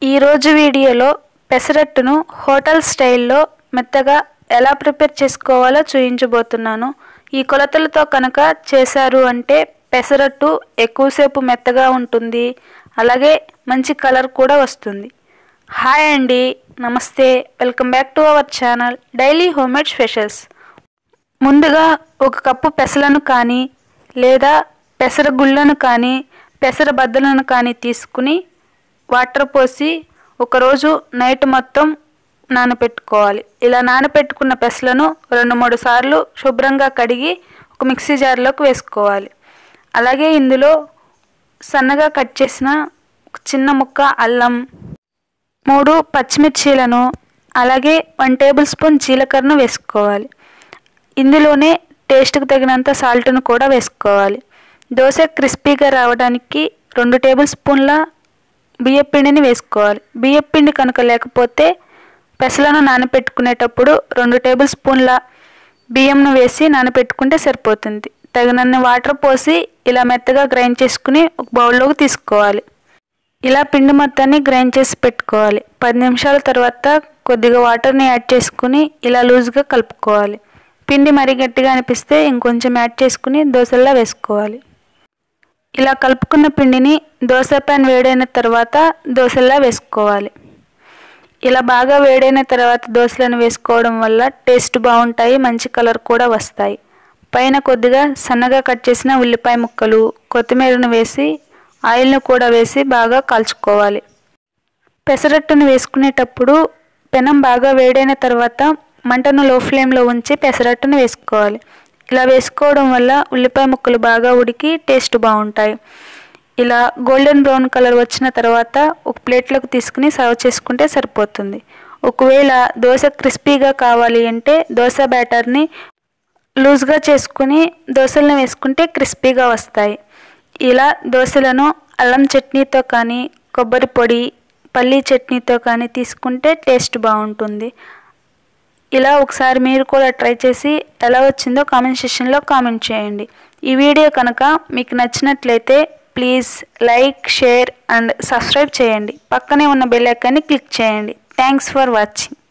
ఈరోజు వీడియోలో పెసరట్టును హోటల్ స్టైల్లో మెత్తగా ఎలా ప్రిపేర్ చేసుకోవాలో చూపించబోతున్నాను ఈ కొలతలతో కనుక చేశారు అంటే పెసరట్టు ఎక్కువసేపు మెత్తగా ఉంటుంది అలాగే మంచి కలర్ కూడా వస్తుంది హాయ్ అండి నమస్తే welcome back to our channel daily homemade specials ముందుగా ఒక కప్పు పెసలను కానీ లేదా పెసర గుళ్ళను కానీ పెసర బద్దలను కానీ తీసుకుని వాటర్ పోసి ఒకరోజు నైట్ మొత్తం నానబెట్టుకోవాలి ఇలా నానబెట్టుకున్న పెసలను రెండు మూడు సార్లు శుభ్రంగా కడిగి ఒక మిక్సీ జార్లోకి వేసుకోవాలి అలాగే ఇందులో సన్నగా కట్ చేసిన ఒక చిన్న ముక్క అల్లం మూడు పచ్చిమిర్చీలను అలాగే వన్ టేబుల్ స్పూన్ జీలకర్రను వేసుకోవాలి ఇందులోనే టేస్ట్కి తగినంత సాల్ట్ను కూడా వేసుకోవాలి దోశ క్రిస్పీగా రావడానికి రెండు టేబుల్ స్పూన్ల బియ్యపిండిని వేసుకోవాలి బియ్యపిండి కనుక లేకపోతే పెసలను నానబెట్టుకునేటప్పుడు రెండు టేబుల్ స్పూన్ల బియ్యంను వేసి నానబెట్టుకుంటే సరిపోతుంది తగినన్ని వాటర్ పోసి ఇలా మెత్తగా గ్రైండ్ చేసుకుని ఒక బౌల్లోకి తీసుకోవాలి ఇలా పిండి మొత్తాన్ని గ్రైండ్ చేసి పెట్టుకోవాలి పది నిమిషాల తర్వాత కొద్దిగా వాటర్ని యాడ్ చేసుకుని ఇలా లూజ్గా కలుపుకోవాలి పిండి మరీ గట్టిగా అనిపిస్తే ఇంకొంచెం యాడ్ చేసుకుని దోశల్లా వేసుకోవాలి ఇలా కలుపుకున్న పిండిని దోశ ప్యాన్ వేడైన తర్వాత దోశల్లా వేసుకోవాలి ఇలా బాగా వేడైన తర్వాత దోశలను వేసుకోవడం వల్ల టేస్ట్ బాగుంటాయి మంచి కలర్ కూడా వస్తాయి పైన కొద్దిగా సన్నగా కట్ చేసిన ఉల్లిపాయ ముక్కలు కొత్తిమీరను వేసి ఆయిల్ను కూడా వేసి బాగా కాల్చుకోవాలి పెసరట్టును వేసుకునేటప్పుడు పెనం బాగా వేడైన తర్వాత మంటను లో ఫ్లేమ్లో ఉంచి పెసరట్టును వేసుకోవాలి ఇలా వేసుకోవడం వల్ల ఉల్లిపాయ ముక్కలు బాగా ఉడికి టేస్ట్ బాగుంటాయి ఇలా గోల్డెన్ బ్రౌన్ కలర్ వచ్చిన తర్వాత ఒక ప్లేట్లోకి తీసుకుని సర్వ్ చేసుకుంటే సరిపోతుంది ఒకవేళ దోశ క్రిస్పీగా కావాలి అంటే దోశ బ్యాటర్ని లూజ్గా చేసుకుని దోశలను వేసుకుంటే క్రిస్పీగా వస్తాయి ఇలా దోశలను అల్లం చట్నీతో కానీ కొబ్బరి పొడి పల్లీ చట్నీతో కానీ తీసుకుంటే టేస్ట్ బాగుంటుంది ఇలా ఒకసారి మీరు కూడా ట్రై చేసి ఎలా వచ్చిందో కామెంట్ సెక్షన్లో కామెంట్ చేయండి ఈ వీడియో కనుక మీకు నచ్చినట్లయితే please like share and subscribe చేయండి పక్కనే ఉన్న బెల్ ఐకాన్ని క్లిక్ చేయండి థ్యాంక్స్ ఫర్ వాచింగ్